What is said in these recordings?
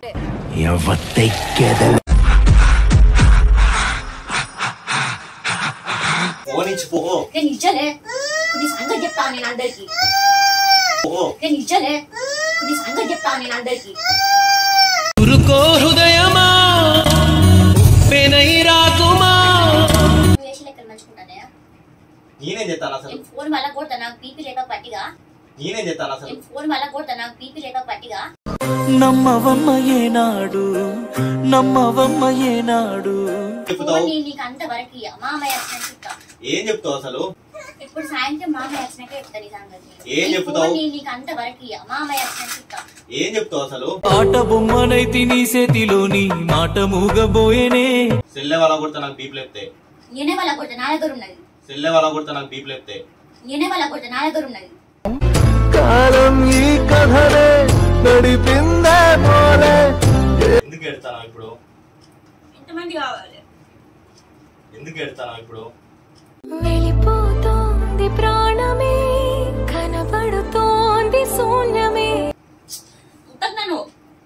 Phone ఇచ్చి పో నేను ఇచ్చలే నీ సంగతి చెప్తాను నేను అందరికి పో నేను ఇచ్చలే నీ సంగతి చెప్తాను నేను అందరికి ఉరుకో హృదయమా పెనై రాకుమా వేసి లెక్కలు మంచుకుంటానే నేనేం చెప్తాను అసలు నేను ఫోన్ వల్ల కొడతా నాకు బీపీ లేక పట్టిగా నేనేం చెప్తాను అసలు నేను ఫోన్ వల్ల కొడతా నాకు బీపీ లేక పట్టిగా నమ్మవమ్మ ఏనాడు నమ్మవమ్మ ఏనాడు చెప్తావు ఫోన్ నేను నీకు అంతవరకు ఇయ్య. మామయ్య వచ్చినాక చెప్తా ఏం చెప్తావు అసలు ఇప్పుడు సాయంత్రం మామయ్య వచ్చినాక చెప్తా నీ సంగతి ఏం నీ చెప్తావు? ఫోన్ నేను నీకు అంతవరకు ఇయ్య. మామయ్య వచ్చినాక చెప్తా ఏం చెప్తావు అసలు ఆట బొమ్మనైతి నీ చేతిలోని మాట మూగబోయేనే సెల్లే వాళ్ళ కొడితే నాకు బీప్ లేపితే నేనే వాళ్ళ కొడతా నా దగ్గర ఉన్నది సెల్లే వాళ్ళ కొడితే నాకు బీప్ లేపితే నేనే వాళ్ళ కొడతా నా దగ్గర ఉన్నది కాలం ఈ కథనే నడిపిందే పోలే ఎందుకు ఎడతాను ఇప్పుడు ఎంతమంది కావాలి ఎందుకు ఎడతాను ఇప్పుడు వెళ్ళిపోతోంది ప్రాణమే కనబడుతోంది శూన్యమే ఉంటున్నాను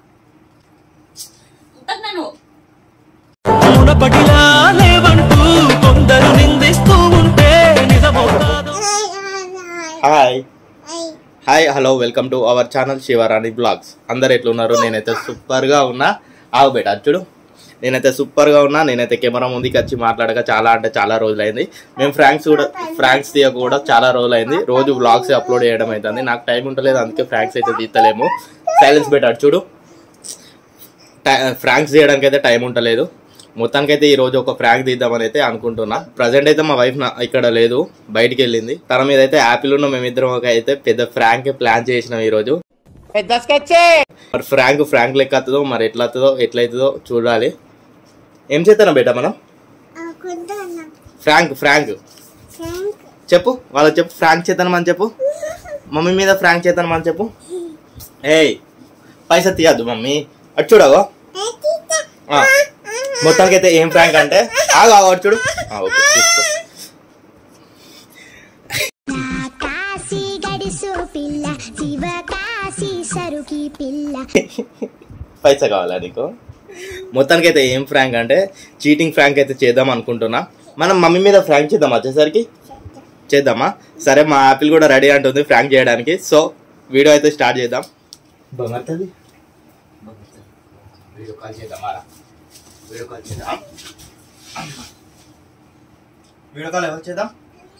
ఉంటున్నాను మునపటిలా లేవంటూ కొందరు నిందిస్తూ ఉంటే నిజమవుతాదో hi hi hello welcome to our channel Shivarani vlogs అందరు ఎట్లున్నారు నేనైతే సూపర్గా ఉన్నా ఆవు బేట చూడు నేనైతే సూపర్గా ఉన్నా నేనైతే కెమెరా ముందుకి వచ్చి మాట్లాడక చాలా అంటే చాలా రోజులైంది మేము ఫ్రాంక్స్ కూడా ఫ్రాంక్స్ తీయక కూడా చాలా రోజులైంది రోజు బ్లాగ్స్ అప్లోడ్ చేయడం అవుతుంది నాకు టైం ఉంటలేదు అందుకే ఫ్రాంక్స్ అయితే తీస్తలేము సైలెన్స్ పెట్టాడు చూడు టై- ఫ్రాంక్స్ చేయడానికి అయితే టైం ఉంటలేదు మొత్తానికైతే ఈ రోజు ఒక ఫ్రాంక్ తీద్దామని అయితే అనుకుంటున్నా ప్రజెంట్ అయితే మా వైఫ్ నా ఇక్కడ లేదు బయటికి వెళ్ళింది తన మీద అయితే యాపిల్ ఉన్న మేమిద్దరం ఒక అయితే పెద్ద ఫ్రాంక్ ప్లాన్ చేసినాం ఈ రోజు మరి ఫ్రాంక్ ఫ్రాంక్ లెక్క వస్తుందో మరి ఎట్లా వస్తుందో ఎట్లయితుందో చూడాలి ఏం చేస్తానా బేట మనం ఫ్రాంక్ ఫ్రాంక్ చెప్పు వాళ్ళకి చెప్పు ఫ్రాంక్ చేద్దామని చెప్పు మమ్మీ మీద ఫ్రాంక్ చేద్దామని చెప్పు ఏయ్ పైసా తీయద్దు మమ్మీ అటు చూడవో ఆ, మొత్తానికి అయితే ఏం ఫ్రాంక్ అంటే ఆగు ఆగు అటు చూడు ఆ, ఓకే తీసుకో కాశీ గడిసు పిల్ల శివ కాశీ సరుకి పిల్ల పైసా కావాలా నీకు మొత్తానికి అయితే ఏం ఫ్రాంక్ అంటే చీటింగ్ ఫ్రాంక్ అయితే చేద్దాం అనుకుంటున్నా మనం మమ్మీ మీద ఫ్రాంక్ చేద్దాం వచ్చేసరికి చేద్దామా సరే మా యాపిల్ కూడా రెడీ అంటుంది ఫ్రాంక్ చేయడానికి సో వీడియో అయితే స్టార్ట్ చేద్దాం బంగారుతుంది వీడియో కాల్ చేద్దామా వీడియో కాల్ చేద్దాం వీడియో కాల్ ఎవరు చేద్దాం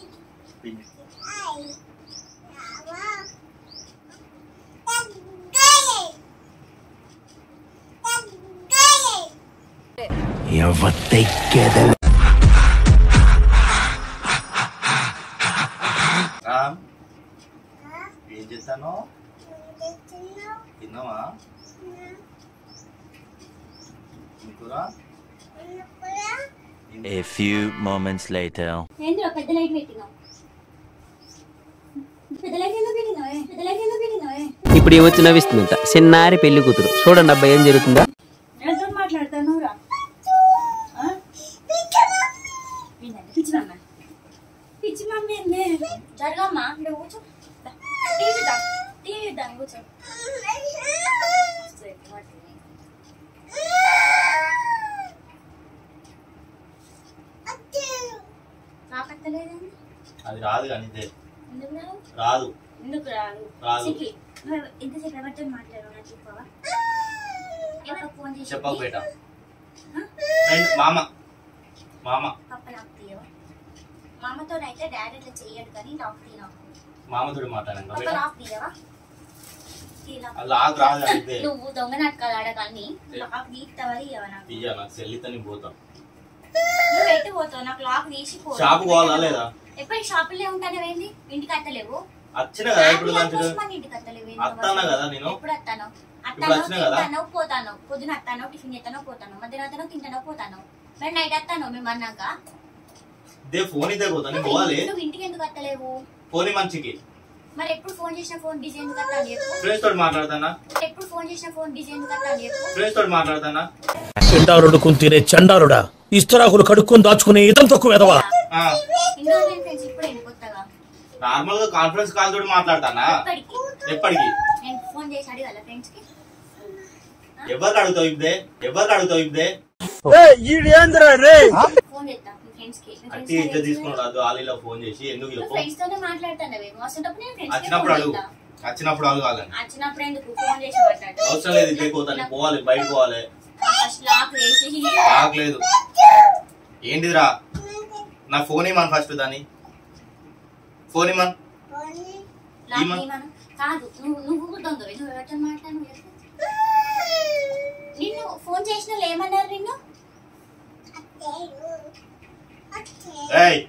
రామ్ ఏం చేస్తాను తిన్నావా ఇంకురా A few moments later. ఏంద్రా పెద్ద లైట్ పెట్టినావు పెద్ద లైట్ ఎందుకు పెట్టినావే పెద్ద లైట్ ఎందుకు పిలిచినావే ఇప్పుడు ఏమొచ్చి నవ్విస్తుందంట చిన్నారి పెళ్లి కూతురు చూడండి అబ్బాయి ఏం జరుగుతుందా ఎవరితో మాట్లాడతాను రా పిచ్చి మమ్మ పిచ్చి మమ్మీ ఏంది జరగమ్మా ఇక్కడ కూర్చో టీవీ చూద్దాం టీవీ చూద్దాం కూర్చో నాకత్తలేదండి అది రాదు కానీ ఇదే ఎందుకు రావు? రాదు ఎందుకు రాదు రాదు. సిక్కి నువ్వు ఎంతసేపు ఎవరితో మాట్లాడావు నాకు చెప్పవా ఎవరికి ఫోన్ చేసి చెప్పకు బేట ఫ్రెండ్ మామ మామ పప్ప నాకు తీయవా మామతో అయితే డాడీ ఇట్లా చెయ్యడు కానీ లాక్ తీ నాకు మామతోడు మాట్లాడాను పప్ప బేట లాక్ తీయవా తీ లాక్. అది లాగ్ రాదు కానీ ఇదే నువ్వు దొంగ నాటకాలు ఆడగాని లాక్ తీస్తావా ఇయ్యవా నాకు తీయ నాకు సెల్లితని పోతాం నువ్వు ఎటు పోతావు నాకు లాక్ తీసి పో షాప్ పోవాలా లేదా ఎప్పటి షాపులే ఉంటానే ఏంది ఇంటికి అత్తలేవు వచ్చిన కదా ఇప్పుడు నాకు లంచ్ కోసం ఇంటికి అత్తలేవు ఏంది అత్తానా నువ్వు కదా నేను ఎప్పుడు అత్తాను ఇప్పుడు అత్తాను వచ్చినా కదా? తింటాను పోతాను పొద్దున అత్తాను టిఫిన్ చేస్తాను పోతాను మధ్యాహ్నం తింటాను పోతాను మరి నైట్ వస్తాను మేము అన్నాక దే ఫోన్ ఇదే పోతా నేను పోవాలి నువ్వు ఇంటికి ఎందుకు అత్తలేవు ఫోన్ మంచికి మరి ఎప్పుడు ఫోన్ చేసిన ఫోన్ బిజీ ఎందుకు అత్తాను చెప్పు ఫ్రెండ్స్ తోటి మాట్లాడతానా ఎప్పుడు ఫోన్ చేసిన ఫోన్ బిజీ ఎందుకు అత్తాను చెప్పు ఫ్రెండ్స్ తోటి మాట్లాడతానా పిండారుడుకుని తినే చండారుడా ఇస్తరాకులు కడుక్కొని దాచుకునే ఇతం తక్కువ ఎదవా ఆ, ఇండోర్ గేమ్ ఫ్రెండ్స్ ఇప్పుడే కొత్తగా నార్మల్ గా కాన్ఫరెన్స్ కాల్ తోటి మాట్లాడతానా ఎప్పటికి ఎప్పటికి నేను ఫోన్ చేసి అడగాల ఫ్రెండ్స్ కి ఎవరికి అడుగుతావు ఇప్పుడే ఎవరికి అడుగుతావు ఇప్పుడే ఫోన్ చేస్తా మీ ఫ్రెండ్స్ కి మీ అట్టి ఇజ్జత్ తీసుకున్నాడు వాళ్ళలో ఫోన్ చేసి ఎందుకు చెప్పు ఫ్రెండ్స్ తోనే మాట్లాడతాను వస్తుంటప్పుడు నేను ఫ్రెండ్స్ వచ్చినప్పుడు అడుగు వచ్చినప్పుడు అడగాలని వచ్చినప్పుడు ఎందుకు ఫోన్ చేసి మాట్లాడతాను అవసరం లేదు ఇట్లే పోతాను పోవాలి బయట పోవాలి ఫస్ట్ లాక్ వేసి రాగలేదు ఏంటిదిరా నా ఫోన్ ఇమ్మను ఫస్ట్ దాన్ని ఫోన్ ఇమ్మను లాక్ ఏమా? ఏమన్నా కాదు నువ్వు నువ్వు దొంగవి నువ్వు ఎవరితో మాట్లాడు నిన్ను ఫోన్ చేసిన వాళ్ళు ఏమన్నారు నిన్ను ఏయ్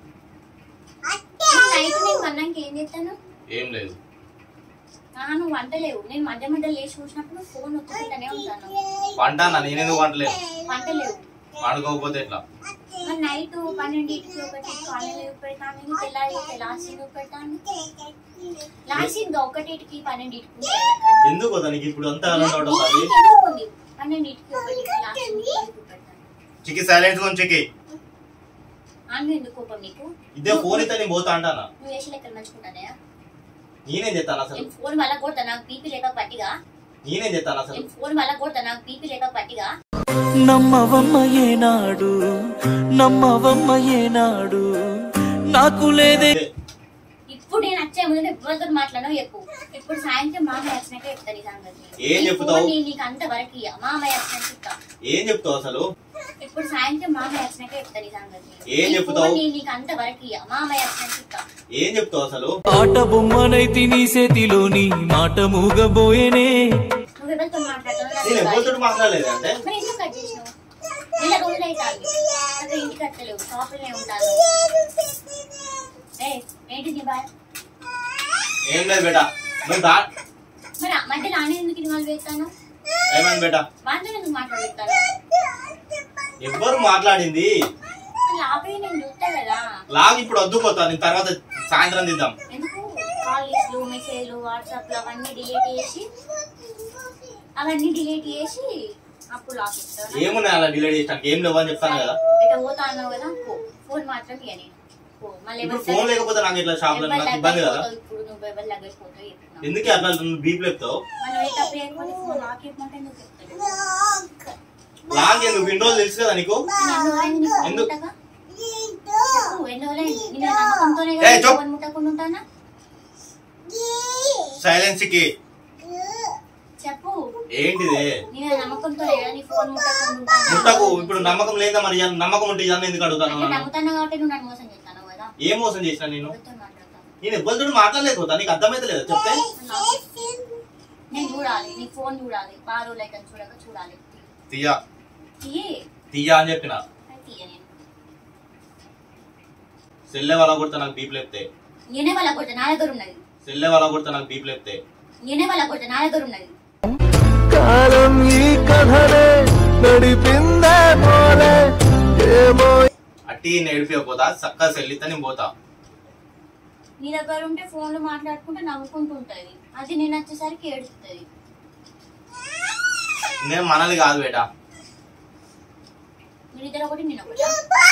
నైట్ నేను అన్నాక ఏం చేస్తాను ఏం లేదు ఆ, నువ్వు వంటలేవు నేను మధ్య మధ్య లేచి చూసినప్పుడు ఫోన్ ఒత్తుకుంటూనే ఉంటాను వంట అన్న నేనెందుకు వంటలేదు వంటలేవు వండుకోకపోతే ఎట్లా మరి నైట్ పన్నెండింటికి ఒకటి కాలేజ్ పెడతాను తెల్లారి లాస్ట్ సీన్ పెడతాను లాస్ట్ సీన్ ఒకటికి పన్నెండింటికి ఎందుకు దానికి ఇప్పుడు అంతా డౌట్ వస్తుంది ఉంది పన్నెండింటికి ఒకటి లాస్ట్ సీన్ పెడతాను చికి సైలెంట్ గా చికి అన్ను ఎందుకు కోపం నీకు ఇదే ఫోన్ ఇస్తే నేను పోతా అంటానా నువ్వు వేసి లెక్కలు మంచుకుంటానే నేనేం చేస్తాను అసలు నేను ఫోన్ వల్ల కొడతా నాకు బీపీ లేక పట్టిగా నేనేం చేస్తాను అసలు నేను ఫోన్ వల్ల కొడతా నాకు బీపీ లేక పట్టిగా నమ్మవమ్మ ఏనాడు నమ్మవమ్మ ఏనాడు నాకు లేదే ఇప్పుడు నేను వచ్చే ముందు నువ్వు ఎవరితో మాట్లాడో చెప్పు ఇప్పుడు సాయంత్రం మామయ్య వచ్చినాక చెప్తాను ఈ సంగతి ఏం నీ చెప్తావు? ఫోన్ నీ- నీకు అంత వరకు ఇయ్య. మామయ్య వచ్చినాక చెప్తా ఏం చెప్తావు అసలు ఇప్పుడు సాయంత్రం మామయ్య వచ్చినాక చెప్తాను ఈ సంగతి ఏం నీ చెప్తావు? ఫోన్ నీ- నీకు అంత వరకు ఇయ్య. మామయ్య వచ్చినాక చెప్తా ఏం చెప్తావు అసలు ఆట బొమ్మనైతి నీ చేతిలోని మాట మూగబోయేనే నువ్వు ఎవరితో మాట్లాడుతున్నావు నాకు నేను తెలియదు. ఎవరితో మాట్లాడలేదు అంటే మరి ఎందుకు కట్ చేసినావు నెల రోజులు అవుతాను అక్కడ ఇంటికి కట్టలేవు షాపులోనే ఉంటాను ఏ ఏంటి నీ బాయ్ ఏం లేదు బేటా నువ్వు దా మరి ఆ మధ్యలో ఆనే ఎందుకు ఇన్వాల్వ్ అవుతాను ఏమైంది బేటా వాళ్ళతో ఎందుకు మాట్లాడుతాను ఎవ్వరు మాట్లాడింది అలా ఆపే నేను చూస్తా కదా లాగ్ ఇప్పుడు వద్దుకోతా నేను తర్వాత సాయంత్రం తిద్దాం ఎందుకు కాల్స్లు మెసేజ్లు వాట్సాప్లు అవన్నీ డిలీట్ చేసి అవన్నీ డిలీట్ చేసి అప్పుడు లాక్ ఇస్తాను ఏమున్నాయి అలా డిలేట్ చేయడానికి ఏం లేవు అని చెప్తాను కదా ఇట్లా పోతా అన్నావు కదా పో ఫోన్ మాత్రం ఇయ్య నేను పో మళ్ళీ ఇప్పుడు ఎవరి ఫోన్ లేకపోతే నాకు ఇట్లా షాప్ లో ఎవరి నాకు ఇబ్బంది కదా దగ్గరికి పోతావు ఇప్పుడు నువ్వు ఎవరి దగ్గరికి పోతావు చెప్తున్నావు ఎందుకు అట్లా నువ్వు బీప్ లేపుతావు మనం ఏ తప్పు చేయకపోతే ఫోన్ లాక్ ఇవ్వమంటే ఎందుకు చెప్తాడు లాగ్ ఎందుకు ఇన్ని రోజులు తెలుసు కదా నీకు నేను ఎన్ని రోజులైంది నీ ఫోన్ ఎందుకు? ముట్టగా? చెప్పు, ఎన్ని రోజులైంది? నీ మీద నమ్మకంతోనే ఏయ్, కదా నీ చూప్. ఫోన్ ముట్టకుండా ఉంటానా సైలెన్స్ కి చెప్పు ఏంటిది నీ మీద నమ్మకంతోనే కదా నీ ఫోన్ ముట్టకుండా ఉంటానా ముట్టకు ఇప్పుడు నమ్మకం లేదా మరి ఇవాళ నమ్మకం ఉంటే ఇవన్నీ ఎందుకు అడుగుతాను అంటే నన్ను? నమ్ముతాను కాబట్టి నువ్వు నన్ను మోసం చేస్తాను కదా ఏం మోసం చేసిన నేను ఎవరితో మాట్లాడతాను నేను ఎవరితో మాట్లాడలేకపోతా నీకు అర్థమైతే లేదా చెప్తే నేను చూడాలి నీ ఫోన్ చూడాలి బారు లైక్ అని చూడక చూడాలి తీయా తీయే తీయా అని చెప్పిన అది తీయ నేను సెల్లే వాళ్ళ కొడితే నాకు బీప్ లేపితే నేనే వాళ్ళ కొట్ట నా దగ్గర ఉన్నది సెల్లే వాళ్ళ కొడితే నాకు బీప్ లేపితే నేనే వాళ్ళ కొట్ట నా దగ్గర ఉన్నది కాలం ఈ కథనే నడిపిందే పోలే ఏమో అట్టి నేడిపోతా చక్కగా సెల్లితే నేను పోతా నీ దగ్గర ఉంటే ఫోన్లు మాట్లాడుకుంటే నవ్వుకుంటూ ఉంటది అది నేను వచ్చేసరికి ఏడుస్తుంది నేను మనది కాదు బేటా మీరిద్దరు ఒకటి నేను ఒకటి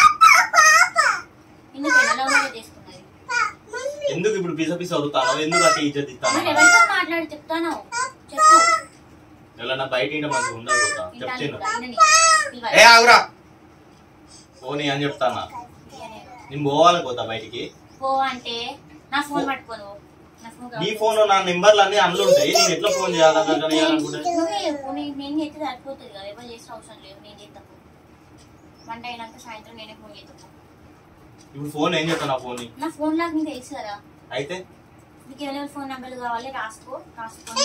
ఎందుకు ఎలా చేసుకున్నది ఎందుకు ఇప్పుడు పిస పిస అడుగుతాను ఎందుకు అట్టి ఇజ్జత్ ఇస్తాను మరి ఎవరితో మాట్లాడి చెప్తాను చెప్పు ఎవరన్నా బయట ఇంట మంచిగా ఉండదు పోతా వింటాను చెప్తాను కూడా, వినని. ఇవ్వాలి. ఏ ఆగురా పోనీ అని చెప్తానా ఇయ్యనే. నేను పోవాలి పోతా బయటికి పో అంటే నా ఫోన్ పట్టుకోను నా ఫోన్ నీ ఫోన్ నా నెంబర్లు అన్ని అందులో ఉంటాయి నేను ఎట్లా ఫోన్ చేయాలన్నా చేయాలనుకుంటే నువ్వే చెప్పు నీ- నేను చేస్తే సరిపోతుంది కదా ఎవరు చేసిన అవసరం లేదు నేను చేస్తా పో. వంట అయినాక సాయంత్రం నేనే ఫోన్ చేస్తా పో. ఇప్పుడు ఫోన్ ఏం చెప్తాను నా ఫోన్ నా ఫోన్ లాగా నీకు తెలుసు కదా అయితే నీకు ఎవరెవరి ఫోన్ నెంబర్లు కావాలి రాసుకో రాసుకోండి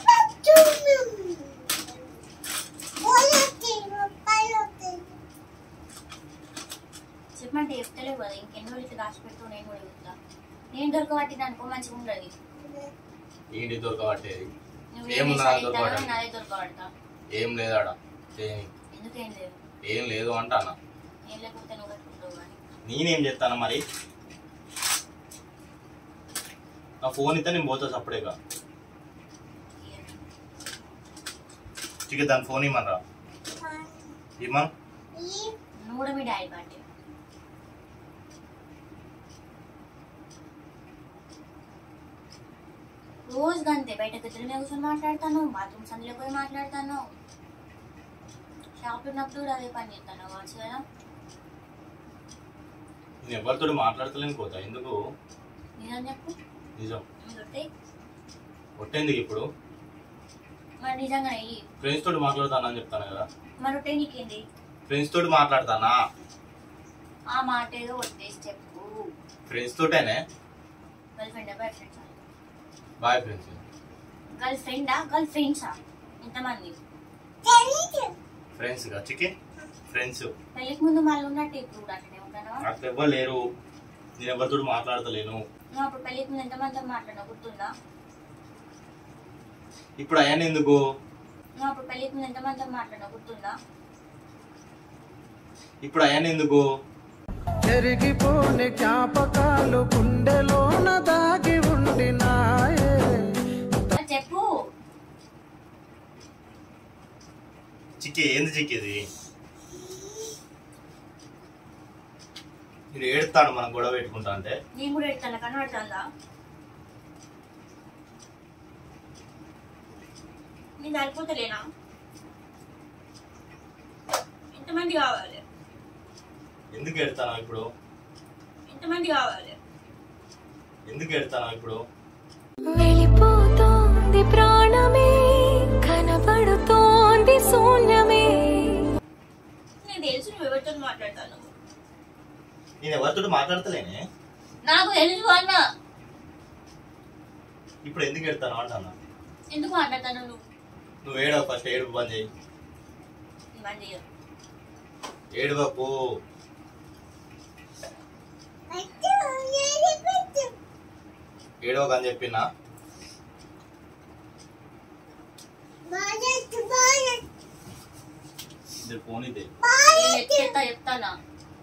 చెప్పమంటే చెప్తలేవు కదా ఇంకెన్ని రోజులు ఇట్లా దాచి పెడుతూ నేను కూడా చెప్తా నేను దొరకబట్టింది అనుకో మంచిగా ఉండదు ఏంటి దొరకబట్టేది నువ్వేం ఏముంది చేసినా నాకు ఇద్దామా, దొరకబట్టేది నాదే దొరకబడతా ఏం లేదాడ ఏం ఎందుకేం లేదు ఏం లేదు అంటానా ఏం లేకపోతే నువ్వు కట్టుకుంటావు కానీ నేనేం చేస్తాను మరి నా ఫోన్ ఇస్తే నేను పోతా సప్పుడేగా చికె దాని ఫోన్ ఇమ్మనరా ఇమ్మన్ నువ్వు కూడా మీ డాడీ బర్త్డే రోజు గంతే బయట గదుల మీద కూర్చొని మాట్లాడతాను బాత్రూమ్ సందులో పోయి మాట్లాడతాను షాప్ ఉన్నప్పుడు కూడా అదే పని చేస్తాను కావచ్చు కదా నేను ఎవరితో మాట్లాడతలేను కోత ఎందుకు నిజం చెప్పు నిజం ఇంకొకటి కొట్టేందుకు ఇప్పుడు మరి నిజంగా అయ్యి ఫ్రెండ్స్ తోటి మాట్లాడతానని చెప్తాను కదా మరి ఒకటే నీకేంది ఫ్రెండ్స్ తోటి మాట్లాడతానా ఆ మాట ఏదో వదిలేసి చెప్పు ఫ్రెండ్స్ తోటేనే గర్ల్ ఫ్రెండ్ బాయ్ ఫ్రెండ్సా బాయ్ ఫ్రెండ్స్ గర్ల్ ఫ్రెండా గర్ల్ ఫ్రెండ్సా ఎంతమంది ఫ్రెండ్స్ గా చికెన్ ఫ్రెండ్స్ పెళ్ళికి ముందు మళ్ళీ ఉన్నట్టు ఇప్పుడు కూడా అట్లనే ఉంటానా అట్లా ఎవ్వరు లేరు నేను ఎవరితో మాట్లాడతలేను నువ్వు అప్పుడు పెళ్ళికి ముందు ఎంతమందితో మాట్లాడినా గుర్తుందా ఇప్పుడు అయ్యాను ఎందుకు నువ్వు అప్పుడు పెళ్ళికి ముందు ఎంతమందితో మాట్లాడినా గుర్తుందా ఇప్పుడు అయ్యాను ఎందుకు చెరిగిపోని జ్ఞాపకాలు గుండెలోన దాగి ఉండినాయే మరి చెప్పు చిక్కి ఏంది చిక్కిది నేను ఏడుతాను మనం గొడవ పెట్టుకుంటా అంటే నేను కూడా ఎడతాను కనబడుతుందా నేను సరిపోతలేనా ఎంతమంది కావాలి ఎందుకు ఎడతాను ఇప్పుడు ఎంతమంది కావాలి ఎందుకు ఎడతాను ఇప్పుడు వెళ్ళిపోతోంది ప్రాణమే కనబడుతోంది శూన్యమే నేను తెలుసు నువ్వు ఎవరితో మాట్లాడతాను నేను ఎవరితో మాట్లాడతలేనే నాకు తెలుసు అన్న ఇప్పుడు ఎందుకు ఎడతాను అంటున్నా ఎందుకు మాట్లాడతాను నువ్వు నువ్వు ఏడవ ఫస్ట్ ఏడుపు బంద్ చేయి బంద్ చేయవు ఏడువకు ఏడవకు అని చెప్పినా ఇది ఫోన్ ఇదే నేను ఎత్తి చెప్తానా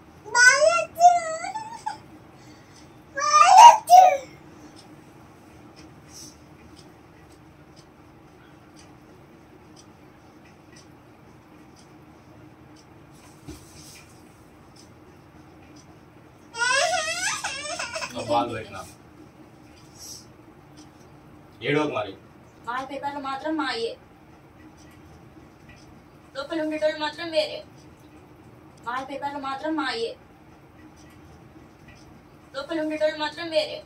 బాల్ పెట్టినా ఏడవకు మరి వాళ్ళ పేపర్లు మాత్రం మా అయ్యే లోపల ఉండేటోళ్ళు మాత్రం వేరే వాళ్ళ పేపర్లు మాత్రం మా అయ్యే లోపల ఉండేటోళ్ళు మాత్రం వేరే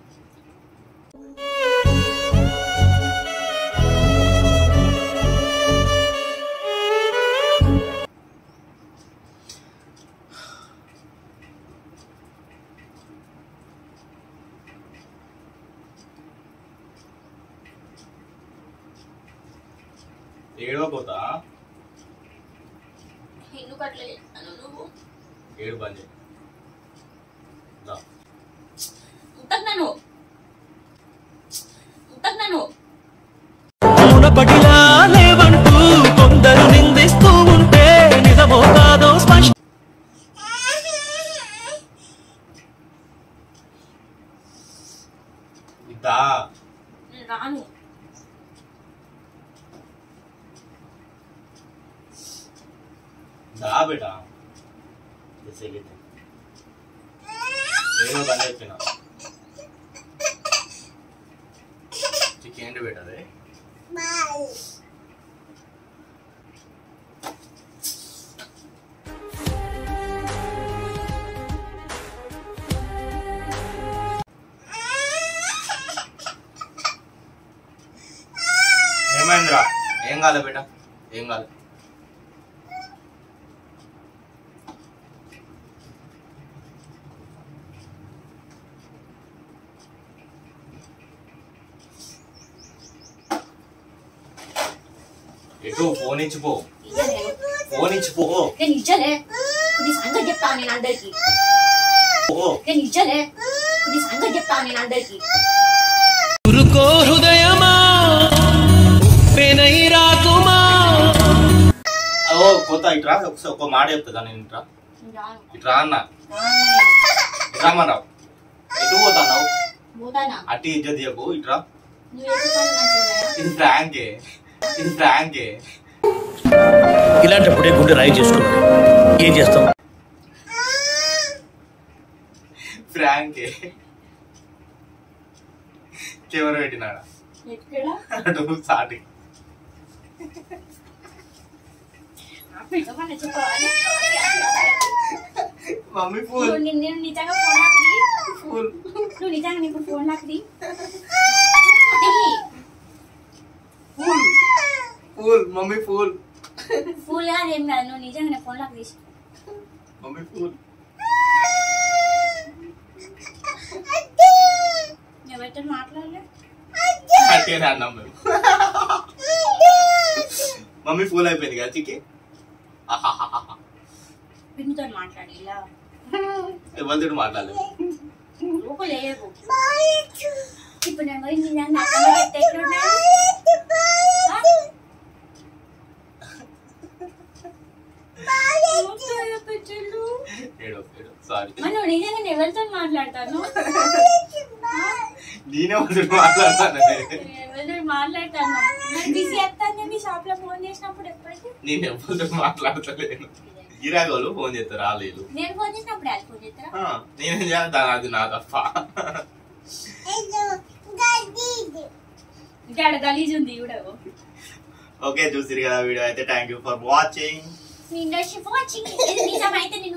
ఏడవకోతా ఎందుకు అట్లా చేస్తాను నువ్వు ఏడు బంద్ చేయి దా. ఉంటది నన్ను ఉంటది నన్ను మునపటిలా లేవంటూ కొందరు నిందిస్తూ ఉంటే నిజమో కాదో స్పష్ట దా నేను రాను దా బేటా ఏడవ బంద్ చెప్పిన చికెన్ ఏంటి బేట అదే ఏమైందిరా ఏం కాలే బేట ఏం కాలే ఎటు ఫోన్ ఇచ్చిపో ఇయ్యలే. ఫోన్ ఇచ్చిపో నేను ఇచ్చలే నీ సంగతి చెప్తాను నేను అందరికి పో నేను ఇచ్చలే నీ సంగతి చెప్తాను నేను అందరికి ఉరుకో హృదయమా పెనై రాకుమా ఓ కొత్త ఇట్రా ఒకసారి ఒక మాట చెప్తుందా నేను ఇట్రా నేను రాను ఇట్రా అన్న రాను. ఇట్రామన్నావు ఎటు పోతాన్నావు పోతానా అట్టి ఇజ్జత్ తీయకు ఇట్రా నువ్వు ఎప్పుడు పని మంచిగా ఇది ఫ్రాంకే ఇది ఫ్రాంకే ఇలాంటప్పుడే గుండె రాయి చేసుకోవాలి ఏం చేస్తాం ఫ్రాంకే కెమెరా పెట్టినాడా ఎక్కడ అటు సాటి పిల్లమని చెప్పాలి మమ్మీ ఫుల్ నువ్వు ని- నేను నిజంగా ఫోన్ లాక్ది ఫుల్ నువ్వు నిజంగా నీకు ఫోన్ లాక్ది full full mummy full full గా ఏం కాదు నువ్వు నిజంగా ఫోన్ లాక్ తీసి మమ్మీ ఫుల్ ఎవరితో మాట్లాడలే అట్టేనే అన్నాం మేము మమ్మీ ఫుల్ అయిపోయింది కదా చిక్కి ఆహాహాహా. పిన్నితో మాట్లాడి ఇలా ఎవరితో మాట్లాడలేదు లోపల లేవు ఇప్పుడు నేను పోయి నిజంగా అత్తమ్మ చెప్తే ఎట్లున్నాయి? ఆ? ఓకే, పెట్టిల్లు. ఏడో ఏడో సారీ మరి నువ్వు నిజంగా ఎవరితో మాట్లాడతాను నేనే వాళ్ళతో మాట్లాడతాను ఎవరితో మాట్లాడతాను బిజీ వస్తాను మీ షాప్ లో ఫోన్ చేసినప్పుడు ఎప్పటికీ నేను ఎవరితో మాట్లాడతలేను గిరాగోలు ఫోన్ చేస్తారు రాలేదు నేను ఫోన్ చేసినప్పుడు వాళ్ళు ఫోన్ చేస్తారా ఆ, నేనేం చేస్తాను అది నా తప్ప ఇంకా ఆడ గలీజ్ ఉంది కూడా ఓకే చూసిరు కదా వీడియో అయితే థ్యాంక్ యూ ఫర్ వాచింగ్ నిన్న వాచింగ్ ఇది నిజమైతే